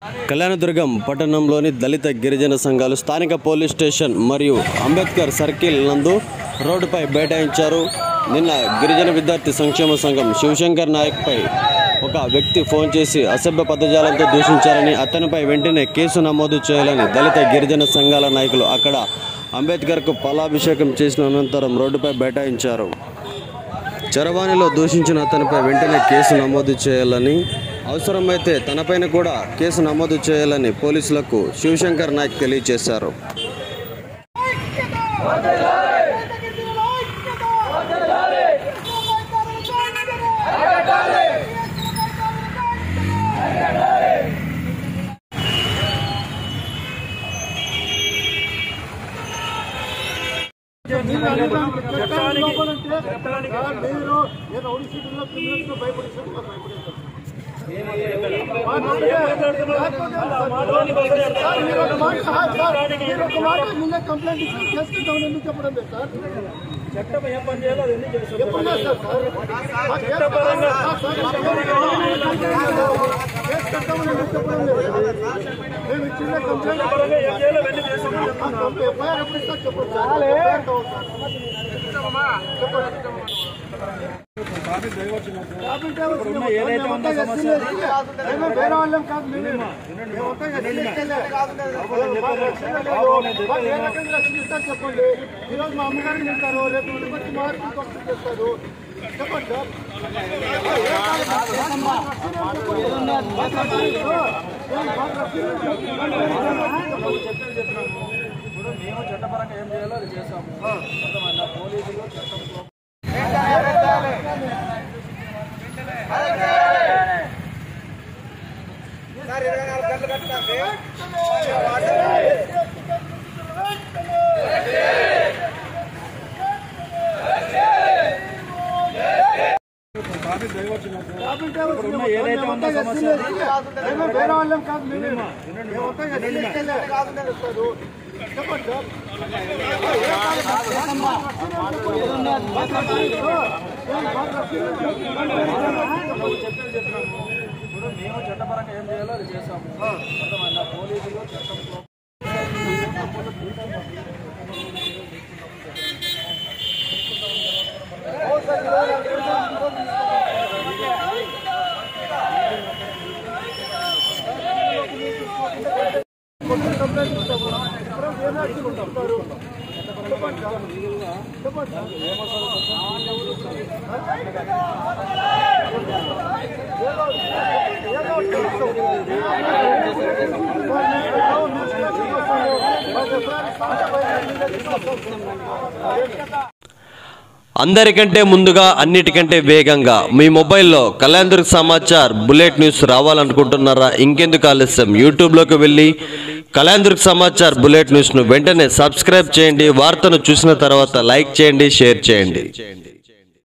కళ్యాణదుర్గం పట్టణంలోని దళిత గిరిజన సంఘాలు స్థానిక పోలీస్ స్టేషన్ మరియు అంబేద్కర్ సర్కిల్ నందు రోడ్డుపై బైఠాయించారు నిన్న గిరిజన విద్యార్థి సంక్షేమ సంఘం శివశంకర్ నాయక్పై ఒక వ్యక్తి ఫోన్ చేసి అసభ్య పదజాలంతో దూషించారని అతనిపై వెంటనే కేసు నమోదు చేయాలని దళిత గిరిజన సంఘాల నాయకులు అక్కడ అంబేద్కర్కు పాలాభిషేకం చేసిన అనంతరం రోడ్డుపై బైఠాయించారు చరవాణిలో దూషించిన అతనిపై వెంటనే కేసు నమోదు చేయాలని అవసరమైతే తనపైన కూడా కేసు నమోదు చేయాలని పోలీసులకు శివశంకర్ నాయక్ తెలియజేశారు మీరు నేను ఒడిసిలో క్రిమినల్స్ భయపడేసాను భయపడేసాను నిన్న కంప్లైంట్ ఇచ్చి చేసుకుంటామని ఎందుకు చెప్పడం లేదు సార్ చట్టం ఏం పని చేయాలో అది ఎందుకు చేస్తారు ఎప్పుడు చేస్తారు సార్ కేసు కట్టామని ఎందుకు చెప్పడం లేదు మేము ఇచ్చిన కంప్లైంట్ పరంగా ఏం చేయాలో అవన్నీ చేస్తాం ఎఫ్ఐఆర్ ఎప్పుడు ఇస్తారు చెప్పండి సార్ ఎఫ్ఐఆర్ కావాలి సార్ ట్రాఫిక్ డ్రైవర్ వచ్చినప్పుడు కాబట్టి ఉన్న ఏదైతే ఉందో సమస్య మేము వేరే వాళ్ళం కాదు మేము మేమంతా ఎస్సీలే. మాకు ఏ రకంగా రక్షణ ఇస్తారు చెప్పండి ఈరోజు మా అమ్మగారిని తింటారు రేపు ఇంటికి వచ్చి మార్పులు ఖర్చు చేస్తారు చెప్పండి సార్ చర్చలు చెప్పినాము ఇప్పుడు మేము చట్టపరంగా ఏం చేయాలో అది చేస్తాము అర్థమైందా పోలీసులు చట్టం ట్రాఫిక్ డ్రైవర్ వచ్చినప్పుడు కాబట్టి ఉన్న ఏదైతే ఉందో సమస్య మేము వేరే వాళ్ళం కాదు మేము మేమంతా ఎస్సీలే. చెప్పండి సార్ చర్చలు చెప్పినాము ఇప్పుడు మేము చట్టపరంగా ఏం చేయాలో అది చేస్తాము అర్థమైందా పోలీసులు చట్టం కంప్లైంట్ ఇస్తాము ఇప్పుడు ఏం యాక్షన్ ఉంటారు చెప్పండి సార్ చెప్పండి సార్ అందరికంటే ముందుగా అన్నిటికంటే వేగంగా మీ మొబైల్లో కళ్యాణదుర్గ సమాచార్ బులెట్ న్యూస్ రావాలనుకుంటున్నారా ఇంకెందుకు ఆలస్యం యూట్యూబ్లోకి వెళ్ళి కళ్యాణదుర్గ సమాచార్ బులెట్ న్యూస్ను వెంటనే సబ్స్క్రైబ్ చేయండి వార్తను చూసిన తర్వాత లైక్ చేయండి షేర్ చేయండి